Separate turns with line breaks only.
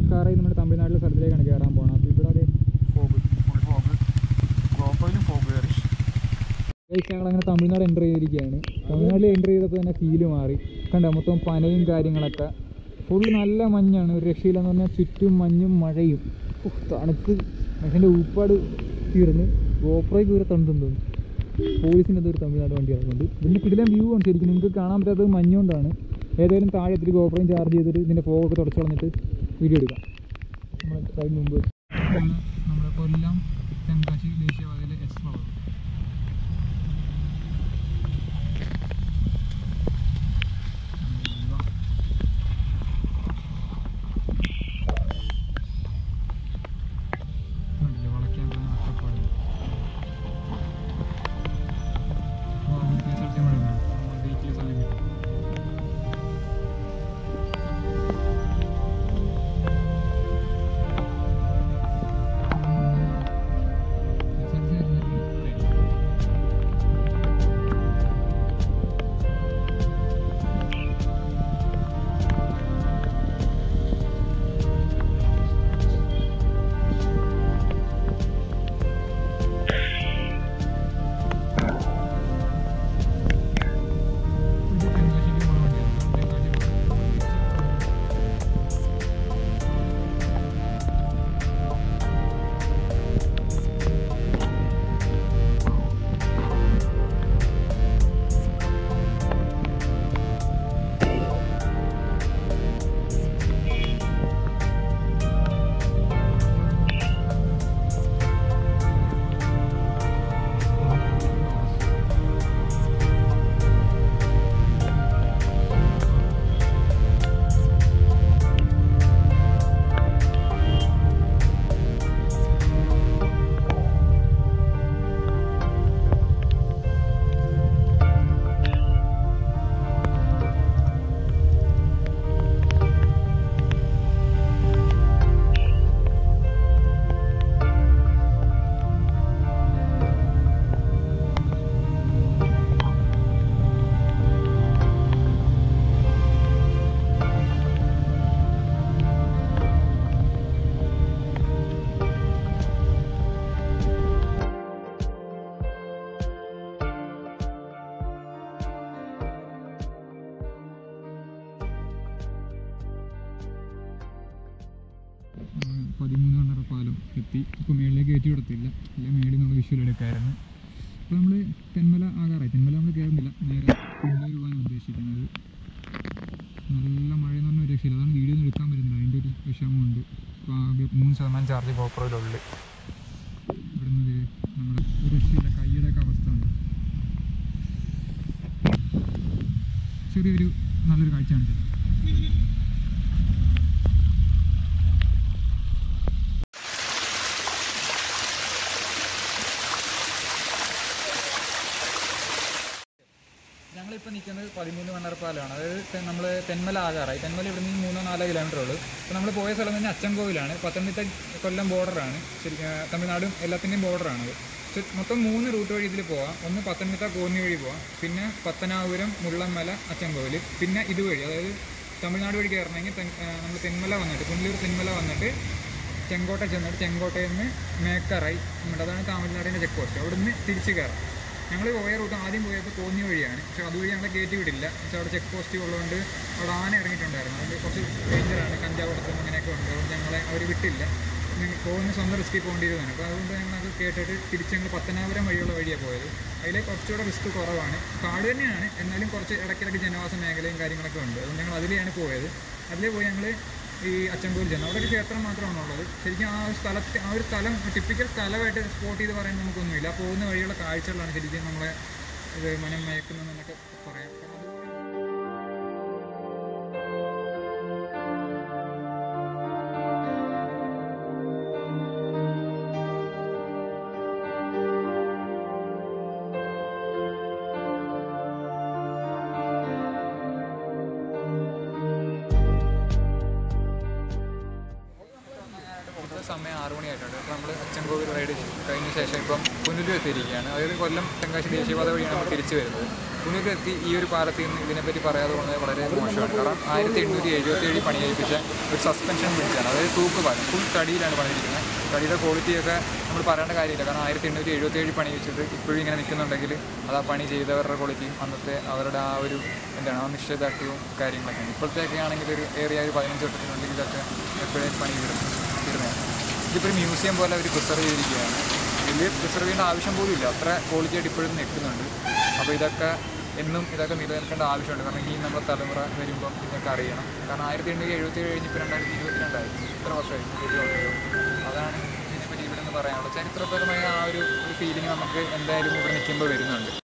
മേക്കാറായി നമ്മുടെ തമിഴ്നാട്ടിലെ സ്ഥലത്തിലേക്കാണ് കയറാൻ പോകുന്നത് അപ്പോൾ ഇവിടെ അതെ
ഫോഗ് ഫുൾ ഫോഗ് ഗോപ്രോയിലും ഫോഗ് കയറി
ഗൈസ് ഞങ്ങൾ അങ്ങനെ തമിഴ്നാട് എൻ്റർ ചെയ്തിരിക്കുകയാണ് തമിഴ്നാട്ടിൽ എൻ്റർ ചെയ്തപ്പോൾ തന്നെ ഫീല് മാറി കണ്ടോ മൊത്തം പനയും കാര്യങ്ങളൊക്കെ ഫുൾ നല്ല മഞ്ഞാണ് ഒരു രക്ഷയില്ലെന്ന് പറഞ്ഞാൽ ചുറ്റും മഞ്ഞും മഴയും ഉഫ്, തണുക്ക് മനുഷ്യൻ്റെ ഊപ്പാട് തീർന്ന് ഗോപ്രോയ്ക്ക് ഒരു തണുത്തും തോന്നി പോലീസിൻ്റെ ഒരു തമിഴ്നാട് വണ്ടി ഇറങ്ങുന്നുണ്ട് ഇതിൻ്റെ കിടിലം വ്യൂ ആണ് ശരിക്കും നിങ്ങൾക്ക് കാണാൻ പറ്റാത്തത് മഞ്ഞുകൊണ്ടാണ് ഏതായാലും താഴെ ഇത്തിരി ഗോപ്രോയും ചാർജ് ചെയ്തിട്ട് ഇതിൻ്റെ ഫോഗൊക്കെ തുടച്ച് കളഞ്ഞിട്ട് വീഡിയോ എടുക്കാം നമ്മൾ അതിന് മുമ്പ് നമ്മുടെ കൊല്ലം തെങ്കാശി ദേശീയപാതയിലെ എസ് ഫ്ലവർ കണ്ടില്ലേ, വളയ്ക്കാൻ പോകുന്ന നഷ്ടപ്പാട്. അപ്പോൾ നമുക്ക് KSRTC മഴ പെയ്യുന്നു. നമ്മൾ വീട്ടിൽ സാധനം കിട്ടും. KSRTC വരുന്നില്ല. ഇത് തെങ്കാശിക്ക് പോകാൻ വേണ്ടിയാണ്. തെങ്കാശി ഉം, പതിമൂന്ന് കണ്ണറ പാലം എത്തി ഇപ്പോൾ മേളിലേക്ക് കയറ്റി വിടത്തില്ല അല്ലെ മേളിൽ നിന്നുള്ള വിഷ്വൽ എടുക്കായിരുന്നു അപ്പോൾ നമ്മൾ തെന്മല ആകാറായി തെന്മല നമ്മൾ കയറുന്നില്ല നേരെ പുല്ലൂർ പോകാൻ ഉദ്ദേശിക്കുന്നത് നല്ല മഴയെന്ന് പറഞ്ഞ ഒരു രക്ഷയില്ല അതാണ് വീഡിയോ ഒന്നും എടുക്കാൻ പറ്റുന്നില്ല അതിൻ്റെ ഒരു വിഷമമുണ്ട് ഇപ്പോൾ ആകെ മൂന്ന് ശതമാനം ചാർജ് ഗോപ്രോയിലുള്ളു ഇവിടുന്ന് ദേ നമ്മുടെ ഒരു രക്ഷയില്ല കൈയുടെയൊക്കെ അവസ്ഥ ഉണ്ട് ചെറിയൊരു നല്ലൊരു കാഴ്ചയാണ് ഇത് ഞങ്ങളിപ്പോൾ നിൽക്കുന്നത് പതിമൂന്ന് മണ്ണറപ്പാലമാണ് അതായത് നമ്മൾ തെന്മല ആകാറായി തെന്മല ഇവിടെ നിന്ന് മൂന്നോ നാലോ കിലോമീറ്റർ ഉള്ളൂ അപ്പോൾ നമ്മൾ പോയ സ്ഥലം തന്നെ അച്ചൻകോവിലാണ് പത്തനംതിട്ട കൊല്ലം ബോർഡറാണ് ശരി ആ, തമിഴ്നാടും എല്ലാത്തിൻ്റെയും ബോർഡറാണത് പക്ഷെ മൊത്തം മൂന്ന് റൂട്ട് വഴി ഇതിൽ പോവാം ഒന്ന് പത്തനംതിട്ട കോന്നി വഴി പോവാം പിന്നെ പത്തനാപുരം മുള്ളമ്മല അച്ചൻകോവിൽ പിന്നെ ഇതുവഴി അതായത് തമിഴ്നാട് വഴി കയറണമെങ്കിൽ നമ്മൾ തെന്മല വന്നിട്ട് പുനലൂർ തെന്മല വന്നിട്ട് ചെങ്കോട്ട ചെന്നിട്ട് ചെങ്കോട്ടയിൽ നിന്ന് മേക്കറായി നമ്മുടെ അതാണ് തമിഴ്നാടിൻ്റെ ചെക്ക് പോസ്റ്റ് അവിടെ നിന്ന് തിരിച്ച് കയറാം ഞങ്ങൾ പോയ റൂട്ട് ആദ്യം പോയത് കോന്നി വഴിയാണ് പക്ഷെ അതുവഴി ഞങ്ങളെ കയറ്റി വിടില്ല പക്ഷെ അവിടെ ചെക്ക് പോസ്റ്റ് ഉള്ളതുകൊണ്ട് അവിടെ ആന ഇറങ്ങിയിട്ടുണ്ടായിരുന്നു അതുകൊണ്ട് കുറച്ച് ഡേഞ്ചറാണ് കഞ്ചാവടത്തും അങ്ങനെയൊക്കെ ഉണ്ട് അതുകൊണ്ട് ഞങ്ങളെ അവർ വിട്ടില്ല ഞങ്ങൾ പോകുന്ന സ്വന്തം റിസ്കിൽ പോകേണ്ടിയിരുന്നതാണ് അപ്പോൾ അതുകൊണ്ട് ഞങ്ങളത് കേട്ടിട്ട് തിരിച്ച് ഞങ്ങൾ പത്തനാപുരം വഴിയുള്ള വഴിയാണ് പോയത് അതിൽ കുറച്ചുകൂടെ റിസ്ക് കുറവാണ് കാട് തന്നെയാണ് എന്നാലും കുറച്ച് ഇടയ്ക്കിടയ്ക്ക് ജനവാസ മേഖലയും കാര്യങ്ങളൊക്കെ ഉണ്ട് അതുകൊണ്ട് ഞങ്ങൾ അതിലെയാണ് പോയത് അതിലേ പോയി ഞങ്ങൾ ഈ അച്ചൻകോവിൽ ചെന്നു അവിടെ ഒരു ക്ഷേത്രം മാത്രമാണ് ഉള്ളത് ശരിക്കും ആ ഒരു സ്ഥലത്ത് ആ ഒരു സ്ഥലം ടിപ്പിക്കൽ സ്ഥലമായിട്ട് സ്പോട്ട് ചെയ്ത് പറയാൻ നമുക്കൊന്നുമില്ല ആ പോകുന്ന വഴിയുള്ള കാഴ്ചകളാണ് ശരിക്കും നമ്മളെ ഇത് മനം മയക്കുന്നതെന്നൊക്കെ പറയാം കാരണം അത് സമയം ആറ് മണിയായിട്ടുണ്ട് അപ്പോൾ നമ്മൾ അച്ചൻകോവിൽ റൈഡ് കഴിഞ്ഞ ശേഷം ഇപ്പം പുനലൂർ എത്തിയിരിക്കുകയാണ് അതായത് കൊല്ലം തെങ്കാശി ദേശീയപാത വഴിയാണ് നമ്മൾ തിരിച്ചു വരുന്നത് പുനലൂർ എത്തി ഈ ഒരു പാലത്തിൽ നിന്ന് ഇതിനെപ്പറ്റി പറയാതെ പോകുന്നത് വളരെ മോശമാണ് കാരണം ആയിരത്തി എണ്ണൂറ്റി എഴുപത്തി ഏഴിൽ പണി കഴിപ്പിച്ച ഒരു സസ്പെൻഷൻ ബ്രിഡ്ജാണ് അതായത് തൂക്കുപാലം ഫുൾ തടിയിലാണ് പണിയിരിക്കുന്നത് തടിയുടെ ക്വാളിറ്റിയൊക്കെ നമ്മൾ പറയേണ്ട കാര്യമില്ല കാരണം ആയിരത്തി എണ്ണൂറ്റി എഴുപത്തി ഏഴിൽ പണി വെച്ചിട്ട് ഇപ്പോഴും ഇങ്ങനെ നിൽക്കുന്നുണ്ടെങ്കിൽ അത് ആ പണി ചെയ്തവരുടെ ക്വാളിറ്റിയും അന്നത്തെ അവരുടെ ആ ഒരു എന്താണ് ആ നിശ്ചയദാർഢ്യവും കാര്യങ്ങളൊക്കെയാണ് ഇപ്പോഴത്തെയൊക്കെ ആണെങ്കിൽ ഒരു ഏറിയ ഒരു പതിനഞ്ച് വർഷത്തിനുണ്ടെങ്കിൽ ഇതൊക്കെ എപ്പോഴും പണി വിടും തീർന്നതാണ് ഇതിപ്പോൾ ഒരു മ്യൂസിയം പോലെ അവർ പ്രിസർവ് ചെയ്തിരിക്കുകയാണ് വലിയ പ്രിസർവ് ചെയ്യേണ്ട ആവശ്യം പോലും ഇല്ല അത്ര ക്വാളിറ്റി ആയിട്ട് ഇപ്പോഴും നിൽക്കുന്നുണ്ട് അപ്പോൾ ഇതൊക്കെ എന്നും ഇതൊക്കെ നിലനിൽക്കേണ്ട ആവശ്യമുണ്ട് കാരണം ഇനി നമ്മുടെ തലമുറ വരുമ്പം ഇതൊക്കെ അറിയണം കാരണം ആയിരത്തി എണ്ണൂറ്റി എഴുപത്തി ഏഴ് കഴിഞ്ഞിപ്പോൾ രണ്ടായിരത്തി ഇരുപത്തിരണ്ടായി ഇത്ര വർഷമായി ഇരുപത്തി അതാണ് ഇതിനെപ്പറ്റി ഇവിടെ നിന്ന് പറയാനുള്ളത് ചരിത്രപരമായ ആ ഒരു ഒരു ഫീലിംഗ് നമുക്ക് എന്തായാലും ഇവിടെ നിൽക്കുമ്പോൾ വരുന്നുണ്ട്